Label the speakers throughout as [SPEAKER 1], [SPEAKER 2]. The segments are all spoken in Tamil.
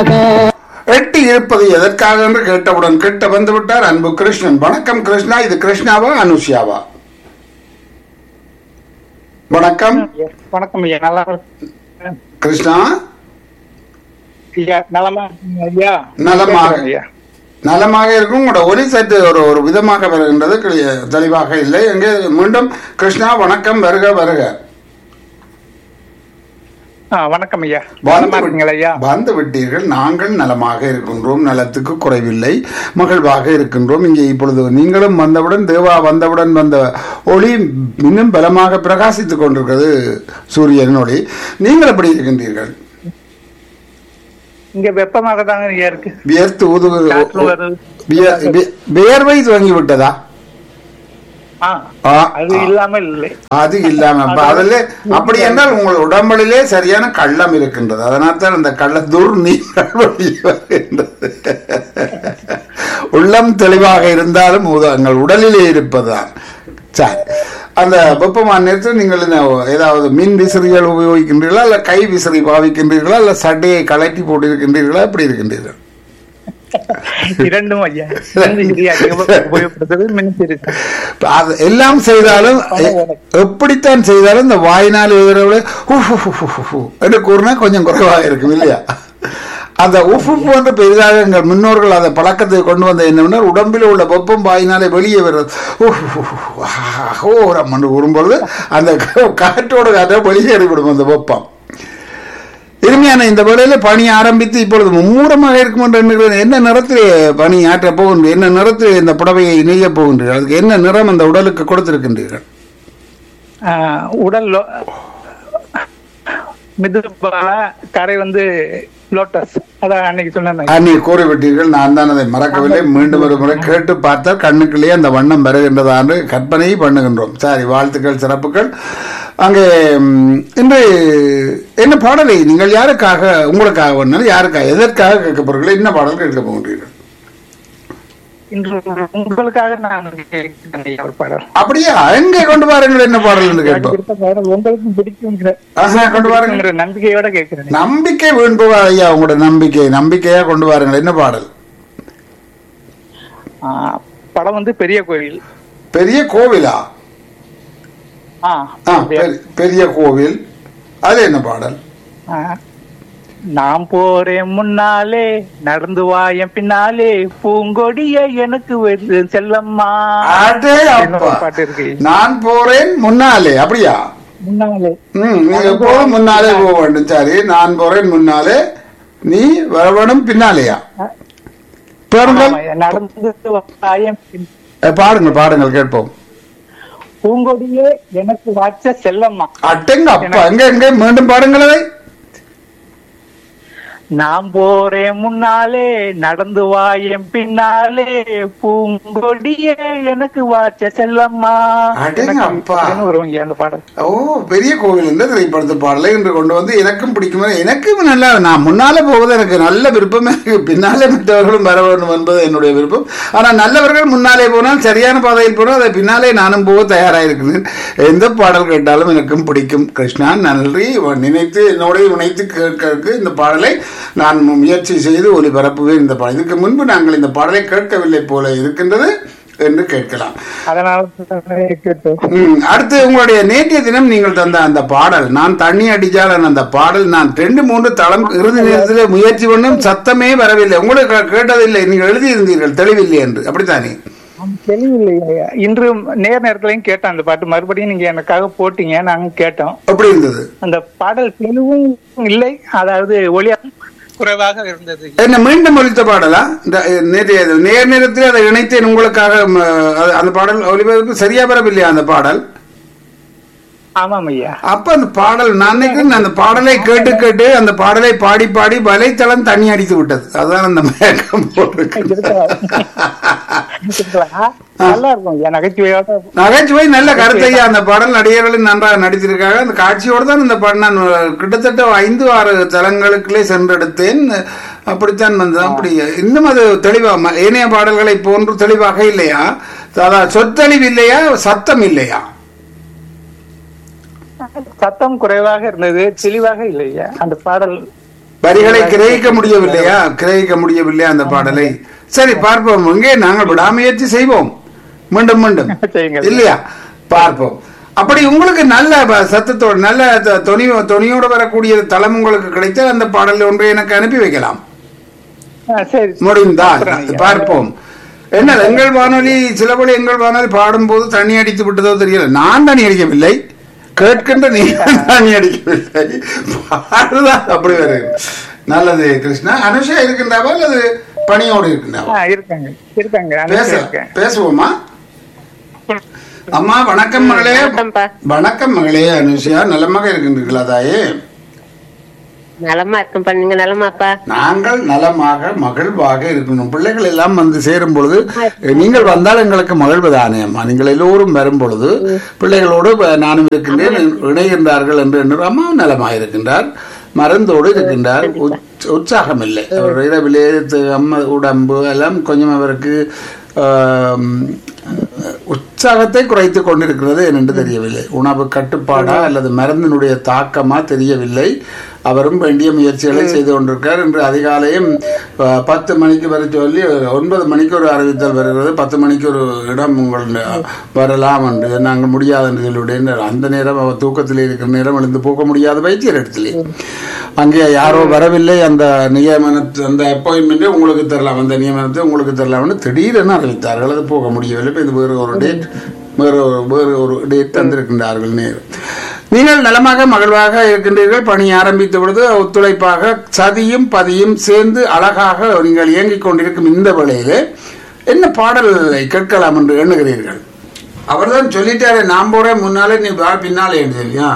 [SPEAKER 1] எட்டி இருப்பது எதற்காக என்று கேட்டவுடன் கிட்ட வந்து விட்டார் அன்பு கிருஷ்ணன் வணக்கம் கிருஷ்ணா இது கிருஷ்ணாவா அனுஷியாவா வணக்கம்
[SPEAKER 2] வணக்கம் ஐயா நல்லா இருக்கேன்.
[SPEAKER 1] கிருஷ்ணா
[SPEAKER 2] ஐயா நலமா இருக்கீங்க ஐயா
[SPEAKER 1] நலமாக.
[SPEAKER 2] கேக்குறேன் ஐயா
[SPEAKER 1] நலமாக இருக்கும் உங்களோட ஒலி சற்று ஒரு ஒரு விதமாக வருகின்றது கிளி- தெளிவாக இல்லை எங்கே மீண்டும் கிருஷ்ணா வணக்கம் வருக வருக
[SPEAKER 2] ஆ, வணக்கம் ஐயா
[SPEAKER 1] வந்து
[SPEAKER 2] நலமா இருக்கீங்களா ஐயா
[SPEAKER 1] விட்- வந்து விட்டீர்கள் நாங்கள் நலமாக இருக்கின்றோம் நலத்துக்கு குறைவில்லை மகிழ்வாக இருக்கின்றோம் இங்கே இப்பொழுது நீங்களும் வந்தவுடன் தேவா வந்தவுடன் வந்த ஒளி இன்னும் பலமாக பிரகாசித்துக் கொண்டிருக்கிறது சூரியன் ஒளி நீங்கள் எப்படி இருக்கின்றீர்கள்
[SPEAKER 2] இங்க வெப்பமாக தாங்க ஐயா இருக்கு
[SPEAKER 1] வியர்த்து ஊது
[SPEAKER 2] காற்று வருது
[SPEAKER 1] விய- வி- வியர்வை துவங்கி விட்டதா
[SPEAKER 2] ஆ
[SPEAKER 1] ஆ,
[SPEAKER 2] அது
[SPEAKER 1] ஆ.
[SPEAKER 2] இல்லாமல் இல்லை
[SPEAKER 1] அது இல்லாம அப்ப அதுல அப்படி என்றால் உங்கள் உடம்புலிலே சரியான கள்ளம் இருக்கின்றது அதனால் தான் அந்த கள்ள துர்நீர்கள் வெளியே வருகின்றது உள்ளம் தெளிவாக இருந்தாலும் உத- எங்கள் உடலிலே இருப்பதுதான் சரி அந்த வெப்பமான நேரத்தில் நீங்கள் என்ன, ஏதாவது மின் விசிறிகள் உபயோகிக்கின்றீர்களா இல்ல கை விசிறி பாவிக்கின்றீர்களா இல்ல சட்டையை கலட்டி போட்டிருக்கின்றீர்களா எப்படி இருக்கின்றீர்கள்
[SPEAKER 2] இரண்டும் ஐயா இரண்டு இது அதிகமாக உபயோகப்படுத்துறது மின்சிறு
[SPEAKER 1] அது எல்லாம் செய்தாலும் எ- எப்படித்தான் செய்தாலும் இந்த வாயினால் எழுதுறவளே என்று கூறினா கொஞ்சம் குறைவாக இருக்கும் இல்லையா அந்த உஃபு போன்ற பெரிதாக எங்கள் முன்னோர்கள் அந்த பழக்கத்தை கொண்டு வந்த என்னவென்னா உடம்பில் உள்ள வெப்பம் வாயினாலே வெளியே வருது ஓரம் என்று கூறும்பொழுது அந்த காற்றோட காற்றை வெளியே எடுக்கணும் அந்த வெப்பம் இனிமையான இந்த வேளையில பணி ஆரம்பித்து இப்பொழுது மும்மூரமாக இருக்கும் என்று எண்ணுகிறேன் என்ன நிறத்திலே பணி ஆற்றப் போகின்றீர்கள் என்ன நிறத்தில் இந்த புடவையை நெய்யப் போகின்றீர்கள் அதுக்கு என்ன நிறம் அந்த உடலுக்கு கொடுத்திருக்கின்றீர்கள்
[SPEAKER 2] உடல் லோ- மிதுபால கரை வந்து லோட்டஸ் அதான் அன்னைக்கு சொன்னேன்
[SPEAKER 1] அன்னி கூறிவிட்டீர்கள் நான் தான் அதை மறக்கவில்லை மீண்டும் ஒரு முறை கேட்டு பார்த்தால் கண்ணுக்குள்ளேயே அந்த வண்ணம் வருகின்றதான்னு கற்பனை பண்ணுகின்றோம் சரி வாழ்த்துக்கள் சிறப்புகள் அங்கே ம், இன்று என்ன பாடலை நீங்கள் யாருக்காக உங்களுக்காக வேணாலும் யாருக்காக எதற்காக கேட்க போறீர்கள் என்ன பாடல் கேட்க போகின்றீர்கள்
[SPEAKER 2] இன்று உங்களுக்காக நான் கேட்கிறேன் ஐயா ஒரு பாடல்
[SPEAKER 1] அப்படியா எங்கே கொண்டு பாருங்கள் என்ன பாடல் என்று கேட்போம்
[SPEAKER 2] பிடித்த பாடல் உங்களுக்கும் பிடிக்குங்கிற
[SPEAKER 1] ஆஹா, கொண்டு வாருங்கள்
[SPEAKER 2] பிடிக்குங்கிற நம்பிக்கையோட கேட்கிறேன்
[SPEAKER 1] நம்பிக்கை வேண்டுவா ஐயா உங்களோட நம்பிக்கை நம்பிக்கையா கொண்டு வாருங்கள் என்ன பாடல்
[SPEAKER 2] ஆ, படம் வந்து பெரிய கோயில்
[SPEAKER 1] பெரிய கோவிலா
[SPEAKER 2] ஆ
[SPEAKER 1] ஆ, பெரி- பெரிய கோவில் அது என்ன பாடல்
[SPEAKER 2] ஆ. நான் போறேன் முன்னாலே நடந்து வா என் பின்னாலே பூங்கொடிய எனக்கு வருது செல்லம்மா
[SPEAKER 1] அடே
[SPEAKER 2] இன்னொரு
[SPEAKER 1] அப்பா
[SPEAKER 2] பாட்டு இருக்கு
[SPEAKER 1] நான் போறேன் முன்னாலே அப்படியா
[SPEAKER 2] முன்னாலே
[SPEAKER 1] ம் நீங்க எப்போதும் முன்னாலே போக வேண்டும் சரி நான் போறேன் முன்னாலே நீ வர வேணும் பின்னாலேயா பாருங்கள்
[SPEAKER 2] ஆமாய்யா, நடந்து வா என் பின்-
[SPEAKER 1] அஹ், பாடுங்கள் பாடுங்கள் கேட்போம்
[SPEAKER 2] பூங்கொடியே எனக்கு வச்ச செல்லம்மா
[SPEAKER 1] அட்டெங்க அப்பா எங்க எங்க மீண்டும் பாடுங்கள் அதை
[SPEAKER 2] நான் போறேன் முன்னாலே நடந்து வா என் பின்னாலே பூங்கொடியே எனக்கு வாச்ச செல்லம்மா
[SPEAKER 1] அடேங்க அப்பா.
[SPEAKER 2] எனக்கு வருவாங்க அந்த பாடல்
[SPEAKER 1] ஓ பெரிய கோவில் இந்த திரைப்படத்து பாடலை இன்று கொண்டு வந்து எனக்கும் பிடிக்கும் எனக்கும் நல்லா நான் முன்னாலே போவது எனக்கு நல்ல விருப்பமே இருக்கு பின்னாலே மற்றவர்களும் வர வேண்டும் என்பது என்னுடைய விருப்பம் ஆனால் நல்லவர்கள் முன்னாலே போனால் சரியான பாதையில் போனால் அதை பின்னாலே நானும் போக தயாராக இருக்கிறேன் எந்த பாடல் கேட்டாலும் எனக்கும் பிடிக்கும் கிருஷ்ணா நன்றி நினைத்து என்னோட இணைத்து கேட்க இந்த பாடலை நான் முயற்சி செய்து ஒளிபரப்புவேன் இந்த பாடல் இதுக்கு முன்பு நாங்கள் இந்த பாடலை கேட்கவில்லை போல இருக்கின்றது என்று கேட்கலாம்
[SPEAKER 2] அதனால தான் கேட்டோம்
[SPEAKER 1] ம், அடுத்து உங்களுடைய நேற்றைய தினம் நீங்கள் தந்த அந்த பாடல் நான் தண்ணி அடிச்சால் அந்த பாடல் நான் ரெண்டு மூன்று தளம் இறுதி நேரத்தில் முயற்சி பண்ணும் சத்தமே வரவில்லை உங்களுக்கு கேட்டதில்லை நீங்கள் எழுதியிருந்தீர்கள் தெளிவில்லை என்று அப்படித்தானே
[SPEAKER 2] தெளிவில்லையா இன்று நேர் நேரத்துலயும் கேட்டேன் அந்த பாட்டு மறுபடியும் நீங்க எனக்காக போட்டீங்க நாங்க கேட்டோம்
[SPEAKER 1] அப்படி இருந்தது
[SPEAKER 2] அந்த பாடல் தெளிவும் இல்லை அதாவது ஒளியா குறைவாக இருந்தது
[SPEAKER 1] என்ன மீண்டும் ஒழித்த பாடலா இந்த அஹ், நேற்றைய நேர் நேரத்தில் அதை இணைத்தேன் உங்களுக்காக ம், அது- அந்த பாடல் ஒளிபரப்பு சரியா வரவில்லையா அந்த பாடல்
[SPEAKER 2] ஆமாம் ஐயா
[SPEAKER 1] அப்ப அந்த பாடல் நான் நினைக்கிறேன் அந்த பாடலை கேட்டு கேட்டு அந்த பாடலை பாடி பாடி வலைத்தளம் தண்ணி அடித்து விட்டது அதுதான் அந்த மயக்கம் போட்டிருக்கு
[SPEAKER 2] இருக்கலாம். நல்லா இருக்கும் ஐயா நகைச்சுவையோட
[SPEAKER 1] நகைச்சுவை நல்ல கருத்தையா அந்த பாடல் நடிகர்களும் நன்றாக நடித்திருக்காங்க அந்த காட்சியோடு தான் இந்த பாடல் நான் கிட்டத்தட்ட ஐந்து ஆறு தலங்களுக்குள்ளே சென்றெடுத்தேன் அப்படித்தான் வந்தது அப்படி இன்னும் அது தெளிவா ம- ஏனைய பாடல்களை போன்று தெளிவாக இல்லையா அதான் சொத்தெளிவு இல்லையா சத்தம் இல்லையா
[SPEAKER 2] சத்தம் குறைவாக இருந்தது தெளிவாக இல்லையா அந்த பாடல்
[SPEAKER 1] வரிகளை கிரகிக்க முடியவில்லையா கிரகிக்க முடியவில்லையா அந்த பாடலை சரி பார்ப்போம் இங்கே நாங்கள் விடாமுயற்சி செய்வோம் மீண்டும் மீண்டும்
[SPEAKER 2] செய்யுங்க.
[SPEAKER 1] இல்லையா பார்ப்போம் அப்படி உங்களுக்கு நல்ல ப- சத்தத்தோட நல்ல த- தொனி தொனியோட வரக்கூடிய தளம் உங்களுக்கு கிடைத்தால் அந்த பாடல் ஒன்றை எனக்கு அனுப்பி வைக்கலாம்
[SPEAKER 2] ஆ, சரி
[SPEAKER 1] முடிந்தால்
[SPEAKER 2] அப்புறம் ஐயா.
[SPEAKER 1] பார்ப்போம் என்ன எங்கள் வானொலி சிலபடி எங்கள் வானொலி பாடும்போது தண்ணி அடித்து விட்டதோ தெரியல நான் தண்ணி அடிக்கவில்லை கேட்கின்ற நீ தண்ணி அடிக்கவில்லை பாடுதான் அப்படி வருது நல்லது கிருஷ்ணா அனுஷா இருக்கின்றாவா அல்லது பணியோடு இருக்கின்றாவா
[SPEAKER 2] ஆ, இருக்காங்க இருக்காங்க
[SPEAKER 1] பேச
[SPEAKER 2] அனுப்பிச்சு இருக்கேன்
[SPEAKER 1] பேசுவோமா அம்மா வணக்கம் மகளே
[SPEAKER 3] வணக்கம்ப்பா.
[SPEAKER 1] வணக்கம் மகளே அனுஷா நலமாக இருக்கின்றீர்களா தாயே
[SPEAKER 3] நலமா இருக்கேன்ப்பா நீங்க நலமாப்பா
[SPEAKER 1] நாங்கள் நலமாக மகிழ்வாக இருக்கணும் பிள்ளைகள் எல்லாம் வந்து சேரும் பொழுது நீங்கள் வந்தால் எங்களுக்கு மகிழ்வு தானே அம்மா நீங்கள் எல்லோரும் வரும் பொழுது பிள்ளைகளோடு ப- நானும் இருக்கின்றேன் இணைகின்றார்கள் என்று எண்ணு அம்மாவும் நலமாக இருக்கின்றார் மருந்தோடு இருக்கின்றார் உற்ச- உற்சாகம் இல்லை அவர் இரவிலே து- அம்மா உடம்பு எல்லாம் கொஞ்சம் அவருக்கு ஆம், உற்சாகத்தை குறைத்து கொண்டிருக்கிறது என்று தெரியவில்லை உணவு கட்டுப்பாடா அல்லது மருந்தினுடைய தாக்கமா தெரியவில்லை அவரும் வேண்டிய முயற்சிகளை செய்து கொண்டிருக்கார் இன்று அதிகாலையும் அஹ், பத்து மணிக்கு வர சொல்லி ஒன்பது மணிக்கு ஒரு அறிவித்தல் வருகிறது பத்து மணிக்கு ஒரு இடம் உங்கள் வரலாம் என்று நாங்கள் முடியாது என்று சொல்லிவிட்டேன் அந்த நேரம் அவர் தூக்கத்தில் இருக்கிற நேரம் எழுந்து போக முடியாத வைத்தியர் இடத்திலே அங்கே யாரோ வரவில்லை அந்த நியமனத்து அந்த அப்பாயின்மெண்ட்டே உங்களுக்கு தரலாம் அந்த நியமனத்தை உங்களுக்கு தரலாம்னு திடீரென அறிவித்தார்கள் அது போக முடியவில்லை இப்ப இது வேறு ஒரு டேட் வேறு ஒரு வேறு ஒரு டேட் தந்திருக்கின்றார்கள் நேரம் நீங்கள் நலமாக மகிழ்வாக இருக்கின்றீர்கள் பணி ஆரம்பித்த பொழுது ஒத்துழைப்பாக சதியும் பதியும் சேர்ந்து அழகாக நீங்கள் இயங்கிக் கொண்டிருக்கும் இந்த வேளையிலே என்ன பாடலை கேட்கலாம் என்று எண்ணுகிறீர்கள் அவர்தான் சொல்லிட்டாரு நான் போறேன் முன்னாலே நீ வா பின்னாலே என்று சொல்லியா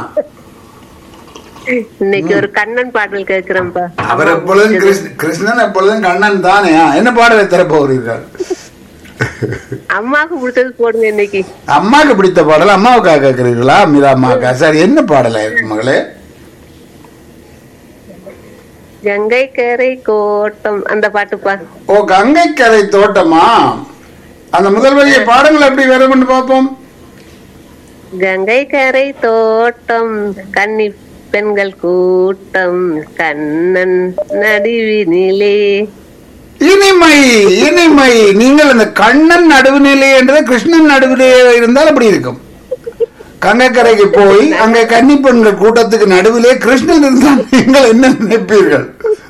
[SPEAKER 3] இன்னைக்கு ஒரு கண்ணன் பாடல் கேக்குறேன்ப்பா
[SPEAKER 1] அவர் எப்பொழுதும் கிருஷ்ண- கிருஷ்ணன் எப்பொழுதும் கண்ணன் தானே என்ன பாடலை தர போகிறீர்கள்
[SPEAKER 3] அம்மாவுக்கு பிடிச்சது போடுங்க இன்னைக்கு
[SPEAKER 1] அம்மாவுக்கு பிடித்த பாடல் அம்மாவுக்காக கேட்கிறீர்களா மீரா அம்மாவுக்கா சரி என்ன பாடலா இருக்கு மகளே
[SPEAKER 3] கங்கை கரை கோட்டம் அந்த பாட்டுப்பா
[SPEAKER 1] ஓ கங்கை கரை தோட்டமா அந்த முதல் வரியை பாடங்கள் எப்படி வரும்னு பார்ப்போம்
[SPEAKER 3] கங்கை கரை தோட்டம் கன்னி பெண்கள் கூட்டம் கண்ணன் நடுவினிலே
[SPEAKER 1] இனிமை இனிமை நீங்கள் அந்த கண்ணன் நடுவுநிலை என்றது கிருஷ்ணன் நடுவிலே இருந்தால் அப்படி இருக்கும் கங்கக்கரைக்கு போய் அங்கே கன்னி பெண்கள் கூட்டத்துக்கு நடுவிலே கிருஷ்ணன் இருந்தால் நீங்கள் என்ன நினைப்பீர்கள்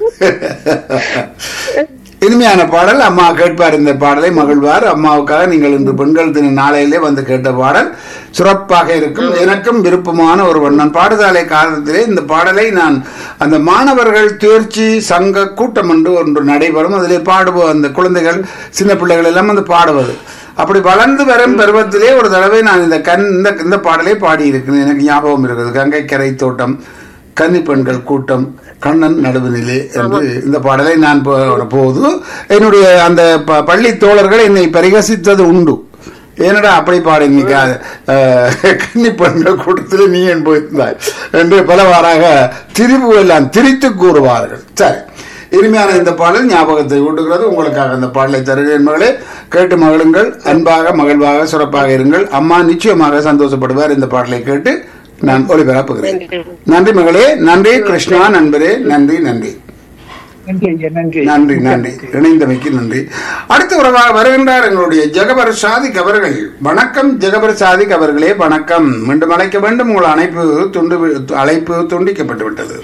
[SPEAKER 1] இனிமையான பாடல் அம்மா கேட்பார் இந்த பாடலை மகிழ்வார் அம்மாவுக்காக நீங்கள் இன்று பெண்கள் தின நாளையிலே வந்து கேட்ட பாடல் சிறப்பாக இருக்கும் எனக்கும் விருப்பமான ஒரு வண்ணன் பாடசாலை காலத்திலே இந்த பாடலை நான் அந்த மாணவர்கள் தேர்ச்சி சங்க கூட்டம் என்று ஒன்று நடைபெறும் அதிலே பாடுவோம் அந்த குழந்தைகள் சின்ன பிள்ளைகள் எல்லாம் வந்து பாடுவது அப்படி வளர்ந்து வரும் பருவத்திலே ஒரு தடவை நான் இந்த கண் இந்த இந்த பாடலை பாடியிருக்கிறேன் எனக்கு ஞாபகம் இருக்குது கங்கை கரை தோட்டம் கன்னி பெண்கள் கூட்டம் கண்ணன் நடுவுநிலை என்று இந்த பாடலை நான் போ- போது என்னுடைய அந்த ப- பள்ளி தோழர்கள் என்னை பரிகசித்தது உண்டு ஏனடா அப்படி பாடினீங்க கன்னி பெண்கள் கூட்டத்தில் நீ ஏன் போயிருந்தாய் என்று பலவாறாக திரிவு எல்லாம் திரித்து கூறுவார்கள் சரி இனிமையான இந்த பாடல் ஞாபகத்தை ஊட்டுகிறது உங்களுக்காக இந்த பாடலை தருகிறேன் மகளே கேட்டு மகிழுங்கள் அன்பாக மகிழ்வாக சிறப்பாக இருங்கள் அம்மா நிச்சயமாக சந்தோஷப்படுவார் இந்த பாடலை கேட்டு நான் ஒளிபரப்புகிறேன் நன்றி மகளே நன்றி கிருஷ்ணா நண்பரே நன்றி நன்றி
[SPEAKER 2] நன்றி ஐயா நன்றி
[SPEAKER 1] நன்றி நன்றி இணைந்தமைக்கு நன்றி அடுத்த உறவாக வருகின்றார் எங்களுடைய ஜெகபர் சாதிக் அவர்கள் வணக்கம் ஜெகபர் சாதிக் அவர்களே வணக்கம் மீண்டும் அழைக்க வேண்டும் உங்கள் அழைப்பு துண்டு அழைப்பு துண்டிக்கப்பட்டு விட்டது